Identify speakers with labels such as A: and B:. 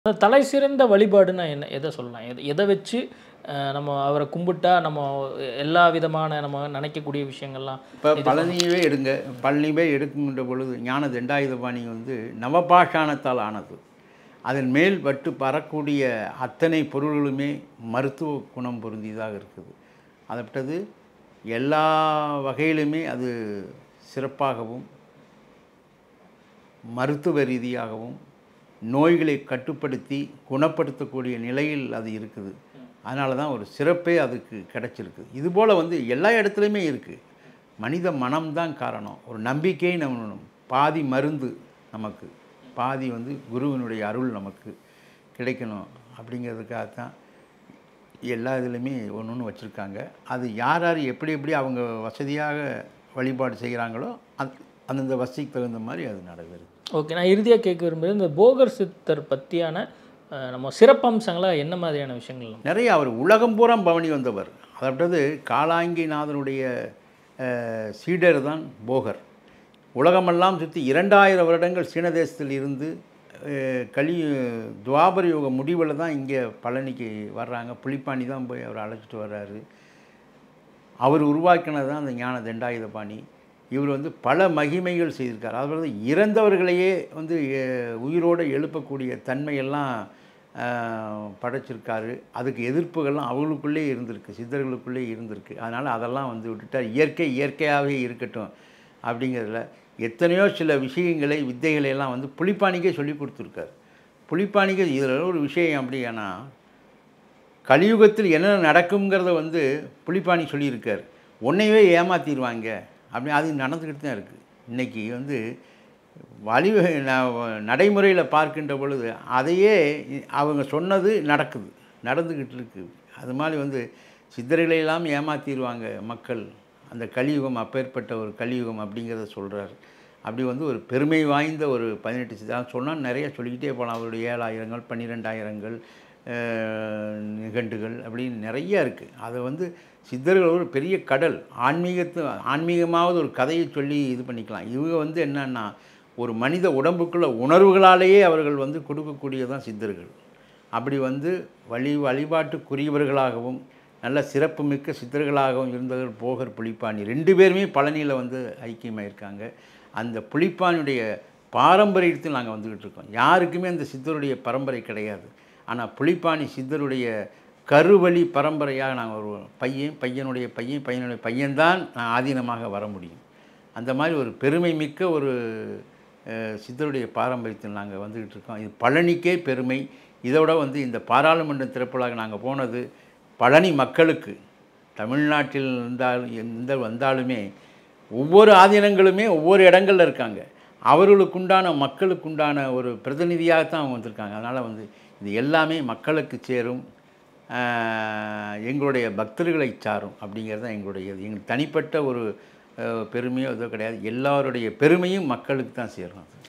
A: அந்த தலை சிறந்த வழிபாடுன்னா என்ன எதை சொல்லலாம் எதை எதை வச்சு அஹ், நம்ம அவரை கும்பிட்டா நம்ம எல்லா விதமான நம்ம நினைக்கக்கூடிய விஷயங்கள்லாம்
B: இப்போ பழனியவே எடுங்க பழனியவே எடுக்குங்கின்ற பொழுது ஞான தண்டாயுதபாணி வந்து நவபாஷாணத்தால் ஆனது அதன் மேல் பட்டு பறக்கூடிய அத்தனை பொருள்களுமே மருத்துவ குணம் பொருந்தியதாக இருக்குது அதை விட்டது எல்லா வகையிலுமே அது சிறப்பாகவும் மருத்துவ ரீதியாகவும் நோய்களை கட்டுப்படுத்தி குணப்படுத்தக்கூடிய நிலையில் அது இருக்குது அதனால தான் ஒரு சிறப்பே அதுக்கு கிடைச்சிருக்கு இதுபோல் வந்து எல்லா இடத்துலையுமே இருக்குது மனித மனம்தான் காரணம் ஒரு நம்பிக்கை நம்ம பாதி மருந்து நமக்கு பாதி வந்து குருவினுடைய அருள் நமக்கு கிடைக்கணும் அப்படிங்கிறதுக்காகத்தான் எல்லா இதுலேயுமே ஒன்று ஒன்று வச்சுருக்காங்க அது யார் யார் எப்படி எப்படி அவங்க வசதியாக வழிபாடு செய்கிறாங்களோ அது அந்தந்த வசதிக்கு தகுந்த மாதிரி அது நடைபெறுது
A: ஓகே நான் இறுதியாக கேட்க விரும்புகிறது இந்த போகர் சித்தர் பற்றியான அஹ், நம்ம சிறப்பம்சங்களா என்ன மாதிரியான விஷயங்கள் நம்ம-
B: நிறைய அவர் உலகம் பூரா பவனி வந்தவர் அதாவது காலாங்கிநாதனுடைய அஹ், சீடர் தான் போகர் உலகமெல்லாம் சுற்றி இரண்டாயிரம் வருடங்கள் சீன தேசத்தில் இருந்து அஹ், கலி துவாபர யுக முடிவில் தான் இங்கே பழனிக்கு வர்றாங்க புலிப்பாணி தான் போய் அவர் அழைச்சிட்டு வர்றாரு அவர் உருவாக்கினது தான் அந்த ஞான தண்டாயுதபாணி இவர் வந்து பல மகிமைகள் செய்திருக்கார் அதாவது இறந்தவர்களையே வந்து அஹ், உயிரோடு எழுப்பக்கூடிய தன்மையெல்லாம் அஹ், படைச்சிருக்காரு அதுக்கு எதிர்ப்புகள்லாம் அவங்களுக்குள்ளே இருந்திருக்கு சித்தர்களுக்குள்ளே இருந்திருக்கு அதனால் அதெல்லாம் வந்து விட்டுட்டார் இயற்கை இயற்கையாகவே இருக்கட்டும் அப்படிங்கிறதுல எத்தனையோ சில விஷயங்களை வித்தைகளை எல்லாம் வந்து புலிப்பாணிக்கே சொல்லி கொடுத்துருக்காரு புலிப்பாணிக்கு இதில் ஒரு விஷயம் அப்படின்னா கலியுகத்தில் என்ன நடக்குங்கிறத வந்து புலிப்பாணி சொல்லியிருக்கார் உன்னையவே ஏமாத்திடுவாங்க அப்படி அது நடந்துக்கிட்டு தான் இருக்குது இன்றைக்கி வந்து வழி நடைமுறையில் பார்க்கின்ற பொழுது அதையே அவங்க சொன்னது நடக்குது நடந்துக்கிட்டு இருக்குது அது மாதிரி வந்து சித்தர்களை எல்லாம் ஏமாத்திடுவாங்க மக்கள் அந்த கலியுகம் அப்பேற்பட்ட ஒரு கலியுகம் அப்படிங்கிறத சொல்கிறார் அப்படி வந்து ஒரு பெருமை வாய்ந்த ஒரு பதினெட்டு சித்தர் சொன்னால் நிறைய சொல்லிக்கிட்டே போகலாம் அவருடைய ஏழாயிரங்கள் பன்னிரெண்டாயிரங்கள் அஹ், நிகண்டுகள் அப்படின்னு நிறைய இருக்குது அதை வந்து சித்தர்கள் ஒரு பெரிய கடல் ஆன்மீகத்து ஆன்மீகமாவது ஒரு கதையை சொல்லி இது பண்ணிக்கலாம் இவங்க வந்து என்னன்னா ஒரு மனித உடம்புக்குள்ள உணர்வுகளாலேயே அவர்கள் வந்து கொடுக்கக்கூடியதான் சித்தர்கள் அப்படி வந்து வழி வழிபாட்டுக்குரியவர்களாகவும் நல்ல சிறப்புமிக்க சித்தர்களாகவும் இருந்தவர்கள் போகர் புலிப்பாணி ரெண்டு பேருமே பழனியில் வந்து ஐக்கியமாக இருக்காங்க அந்த புலிப்பாணியுடைய பாரம்பரியத்தில் நாங்கள் வந்துக்கிட்டு இருக்கோம் யாருக்குமே அந்த சித்தருடைய பரம்பரை கிடையாது ஆனால் புலிப்பாணி சித்தருடைய கருவழி பரம்பரையாக நாங்கள் ஒரு பையன் பையனுடைய பையன் பையனுடைய பையன்தான் நான் ஆதீனமாக வர முடியும் அந்த மாதிரி ஒரு பெருமை மிக்க ஒரு அஹ், சித்தருடைய பாரம்பரியத்தில் நாங்கள் வந்துக்கிட்டு இருக்கோம் இது பழனிக்கே பெருமை இதோட வந்து இந்த பாராளுமன்ற திறப்புலாக நாங்கள் போனது பழனி மக்களுக்கு தமிழ்நாட்டில் இருந்தால் எந்த வந்தாலுமே ஒவ்வொரு ஆதீனங்களுமே ஒவ்வொரு இடங்கள்ல இருக்காங்க அவர்களுக்குண்டான மக்களுக்குண்டான ஒரு பிரதிநிதியாகத்தான் அவங்க வந்திருக்காங்க அதனால் வந்து இது எல்லாமே மக்களுக்கு சேரும் ஆஹ், எங்களுடைய பக்தர்களை சாரும் அப்படிங்கிறது தான் எங்களுடைய இது. எங்களுக்கு தனிப்பட்ட ஒரு அஹ், பெருமையோ இதோ கிடையாது எல்லாருடைய பெருமையும் மக்களுக்கு தான் சேரும்